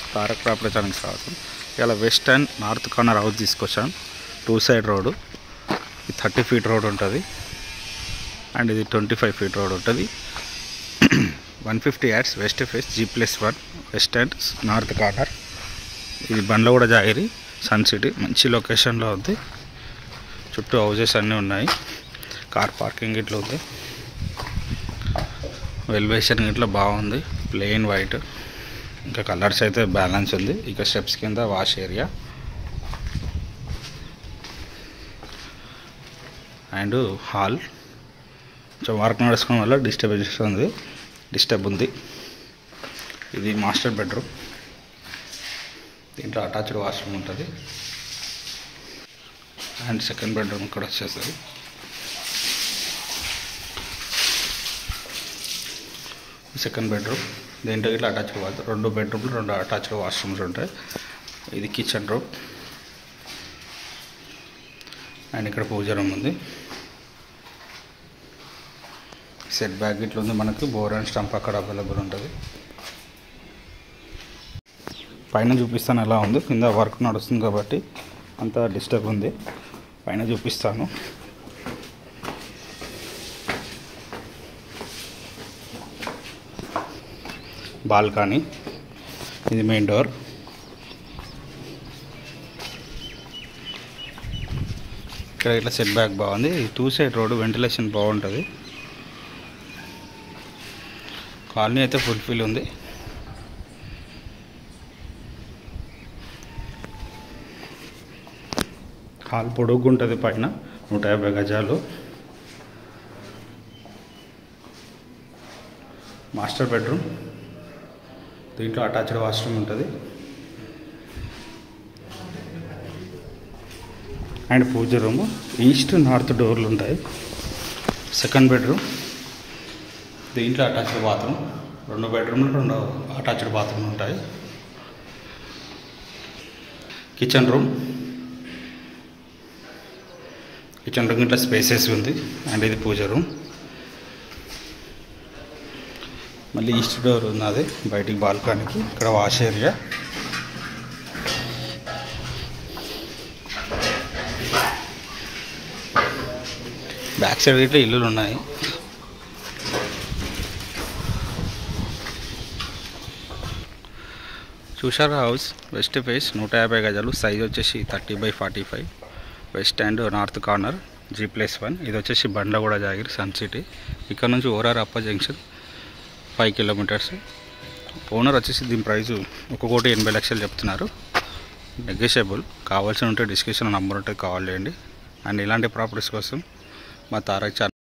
Tarak property ఛానల్కి స్వాగతం ఇలా west and north corner house తీసుకొచ్చాను టూ సైడ్ రోడ్డు ఇది థర్టీ ఫీట్ రోడ్ ఉంటుంది అండ్ ఇది ట్వంటీ ఫైవ్ ఫీట్ రోడ్ ఉంటుంది one fifty yards west face G plus one west and north corner ఇది బండ్ల కూడా జాగిరి సన్ సిటీ మంచి లొకేషన్లో ఉంది చుట్టూ హౌజెస్ అన్నీ ఉన్నాయి కార్ పార్కింగ్ ఇట్లా ఉంది వెల్వేషన్ ఇట్లా బాగుంది ప్లెయిన్ వైట్ ఇంకా కలర్స్ అయితే బ్యాలెన్స్ ఉంది ఇక స్టెప్స్ కింద వాష్ ఏరియా అండ్ హాల్ కొంచెం వర్క్ నడుచుకోవడం వల్ల డిస్టర్బెన్స్ ఉంది డిస్టర్బ్ ఉంది ఇది మాస్టర్ బెడ్రూమ్ దీంట్లో అటాచ్డ్ వాష్రూమ్ ఉంటుంది అండ్ సెకండ్ బెడ్రూమ్ ఇక్కడ వచ్చేస్తుంది సెకండ్ బెడ్రూమ్ దీంట్లో ఇట్లా అటాచ్డ్ వాష్ రెండు బెడ్రూమ్లు రెండు అటాచ్డ్ వాష్రూమ్స్ ఉంటాయి ఇది కిచెన్ రూమ్ అండ్ ఇక్కడ పూజ రూమ్ ఉంది సెట్ బ్యాక్ ఇట్లా ఉంది మనకి బోర్ అండ్ స్టంప్ అక్కడ అవైలబుల్ ఉంటుంది పైన చూపిస్తాను ఎలా ఉంది కింద వర్క్ నడుస్తుంది కాబట్టి అంత డిస్టర్బ్ ఉంది పైన చూపిస్తాను బాల్కనీ ఇది మెయిన్ డోర్ ఇక్కడ ఇట్లా సెట్ బ్యాక్ బాగుంది టూ సైడ్ రోడ్ వెంటిలేషన్ బాగుంటుంది కాలనీ అయితే ఫుల్ఫిల్ ఉంది హాల్ పొడుగు ఉంటుంది పైన నూట యాభై గజాలు మాస్టర్ బెడ్రూమ్ దీంట్లో అటాచ్డ్ వాష్రూమ్ ఉంటుంది and pooja room east north డోర్లు ఉంటాయి సెకండ్ బెడ్రూమ్ దీంట్లో అటాచ్డ్ బాత్రూమ్ రెండు బెడ్రూమ్లు రెండు అటాచ్డ్ బాత్రూమ్ ఉంటాయి కిచెన్ రూమ్ కిచెన్ రూమ్ ఇట్లా స్పేసెస్ ఉంది అండ్ ఇది పూజ రూమ్ మళ్ళీ ఈస్ట్ డోర్ ఉన్నది బయటికి బాల్కనీకి ఇక్కడ వాష్ ఏరియా బ్యాక్ సైడ్ ఇట్లా ఇల్లులు ఉన్నాయి చూసారా హౌస్ వెస్ట్ ఫేస్ నూట యాభై గజాలు సైజ్ వచ్చేసి thirty by forty five west and north corner G plus one ఇది వచ్చేసి బండ్లగూడ జాగిరి సన్ సిటీ ఇక్కడ నుంచి ఓరార్ అప్ప జంక్షన్ ఫైవ్ కిలోమీటర్స్ ఓనర్ వచ్చేసి దీని ప్రైస్ ఒక కోటి ఎనభై లక్షలు చెప్తున్నారు నెగోషియబుల్ కావాల్సి ఉంటే డిస్క్రిప్షన్ నంబర్ ఉంటే కాల్ చేయండి అండ్ ఇలాంటి ప్రాపర్టీస్ కోసం మా తారక్ ఛానల్